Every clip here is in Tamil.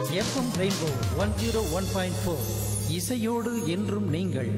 FM Rainbow one zero one point four இசையோடு என்றும் நீங்கள்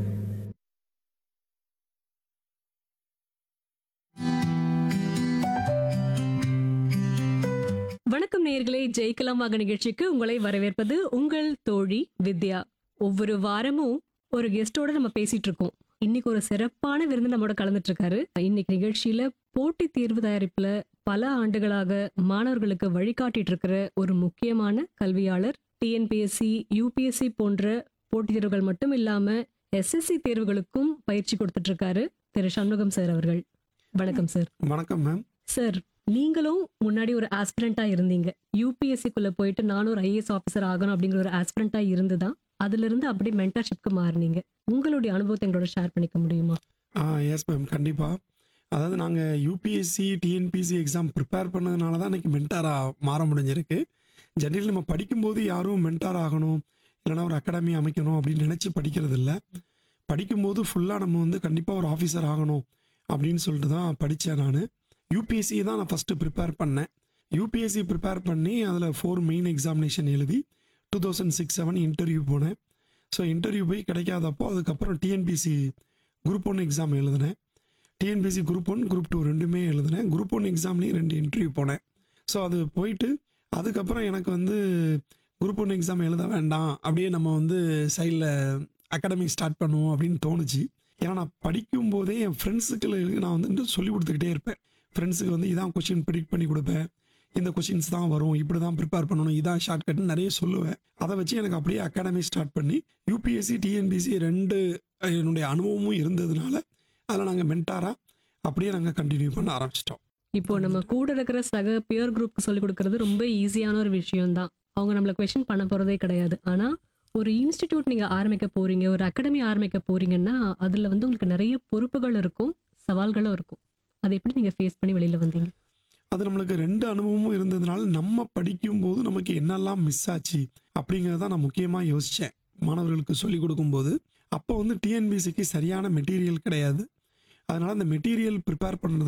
வணக்கம் நேயர்களே ஜெயிக்கலாமாக நிகழ்ச்சிக்கு உங்களை வரவேற்பது உங்கள் தோழி வித்யா ஒவ்வொரு வாரமும் ஒரு கெஸ்டோட நம்ம பேசிட்டு இருக்கோம் இன்னைக்கு ஒரு சிறப்பான விருந்து நம்மோட கலந்துட்டு இருக்காரு இன்னைக்கு நிகழ்ச்சியில போட்டி தேர்வு தயாரிப்புல பல ஆண்டுகளாக மாணவர்களுக்கு வழிகாட்டிட்டு இருக்கிற ஒரு முக்கியமான கல்வியாளர் டிஎன்பிஎஸ்சி யூபிஎஸ்சி போன்ற போட்டித் தேர்வுகள் மட்டும் இல்லாம எஸ்எஸ்சி தேர்வுகளுக்கும் பயிற்சி கொடுத்துட்டு இருக்காரு திரு சண்முகம் சார் அவர்கள் வணக்கம் சார் வணக்கம் மேம் சார் நீங்களும் முன்னாடி ஒரு ஆஸ்பிரண்டா இருந்தீங்க யூபிஎஸ்சிக்குள்ள போயிட்டு நானும் ஒரு ஐஏஎஸ் ஆஃபீஸர் ஆகணும் அப்படிங்கிற ஒரு ஆஸ்பிரண்டா இருந்துதான் அதுல இருந்து அப்படியே மென்டர்ஷிப்க்கு மாறினீங்க உங்களுடைய அனுபவத்தை எங்களோட ஷேர் பண்ணிக்க முடியுமா ஆ எஸ் மேம் கண்டிப்பாக அதாவது நாங்கள் யூபிஎஸ்சி டிஎன்பிசி எக்ஸாம் ப்ரிப்பேர் பண்ணதுனால தான் இன்றைக்கி மென்டாராக மாற முடிஞ்சிருக்கு ஜென்ரலி நம்ம படிக்கும்போது யாரும் மென்டார் ஆகணும் இல்லைனா ஒரு அகாடமி அமைக்கணும் அப்படின்னு நினச்சி படிக்கிறது இல்லை படிக்கும்போது ஃபுல்லாக நம்ம வந்து கண்டிப்பாக ஒரு ஆஃபீஸர் ஆகணும் அப்படின்னு சொல்லிட்டு தான் படித்தேன் நான் யூபிஎஸ்சி தான் நான் ஃபஸ்ட்டு ப்ரிப்பேர் பண்ணேன் யூபிஎஸ்சி ப்ரிப்பேர் பண்ணி அதில் ஃபோர் மெயின் எக்ஸாமினேஷன் எழுதி two thousand six seven interview போனேன் ஸோ இன்டர்வியூ போய் கிடைக்காதப்போ அதுக்கப்புறம் டிஎன்பிசி குரூப் ஒன் எக்ஸாம் எழுதினேன் TNPSC group one group two ரெண்டுமே எழுதினேன் குரூப் ஒன் எக்ஸாம்லேயும் ரெண்டு இன்டர்வியூ போனேன் ஸோ அது போயிட்டு அதுக்கப்புறம் எனக்கு வந்து குரூப் ஒன் எக்ஸாம் எழுத வேண்டாம் அப்படியே நம்ம வந்து சைடில் அகாடமிக் ஸ்டார்ட் பண்ணுவோம் அப்படின்னு தோணுச்சு ஏன்னா நான் படிக்கும்போதே என் ஃப்ரெண்ட்ஸுக்கு நான் வந்து சொல்லி கொடுத்துக்கிட்டே இருப்பேன் ஃப்ரெண்ட்ஸுக்கு வந்து இதான் கொஷின் ப்ரிடிக்ட் பண்ணி கொடுப்பேன் இந்த கொஷின்ஸ் தான் வரும் இப்படி தான் ப்ரிப்பேர் பண்ணணும் இதான் ஷார்ட்கட்னு நிறைய சொல்லுவேன் அதை வச்சு எனக்கு அப்படியே அகாடமி ஸ்டார்ட் பண்ணி யூபிஎஸ்சி டிஎன்பிசி ரெண்டு அஹ், என்னுடைய அனுபவமும் இருந்ததுனால அதில் நாங்கள் மென்டாராக அப்படியே நாங்கள் கண்டினியூ பண்ண ஆரம்பிச்சிட்டோம் இப்போ நம்ம கூட இருக்கிற சக பியர் குரூப் சொல்லி கொடுக்கறது ரொம்ப ஈஸியான ஒரு விஷயம் தான் அவங்க நம்மள கொஸ்டின் பண்ண போறதே கிடையாது ஆனா ஒரு இன்ஸ்டிடியூட் நீங்க ஆரம்பிக்க போறீங்க ஒரு அகாடமி ஆரம்பிக்க போறீங்கன்னா அதுல வந்து உங்களுக்கு நிறைய பொறுப்புகள் இருக்கும் சவால்களும் இருக்கும் அதை எப்படி நீங்க ஃபேஸ் பண்ணி வெளியில வந்தீங்க அது நம்மளுக்கு ரெண்டு அனுபவமும் இருந்ததுனால நம்ம படிக்கும்போது நமக்கு என்னெல்லாம் மிஸ் ஆச்சு அப்படிங்கிறத நான் முக்கியமாக யோசித்தேன் மாணவர்களுக்கு சொல்லிக் கொடுக்கும்போது அப்போ வந்து டிஎன்பிசிக்கு சரியான மெட்டீரியல் கிடையாது அதனால் அந்த மெட்டீரியல் ப்ரிப்பேர் பண்ணுறது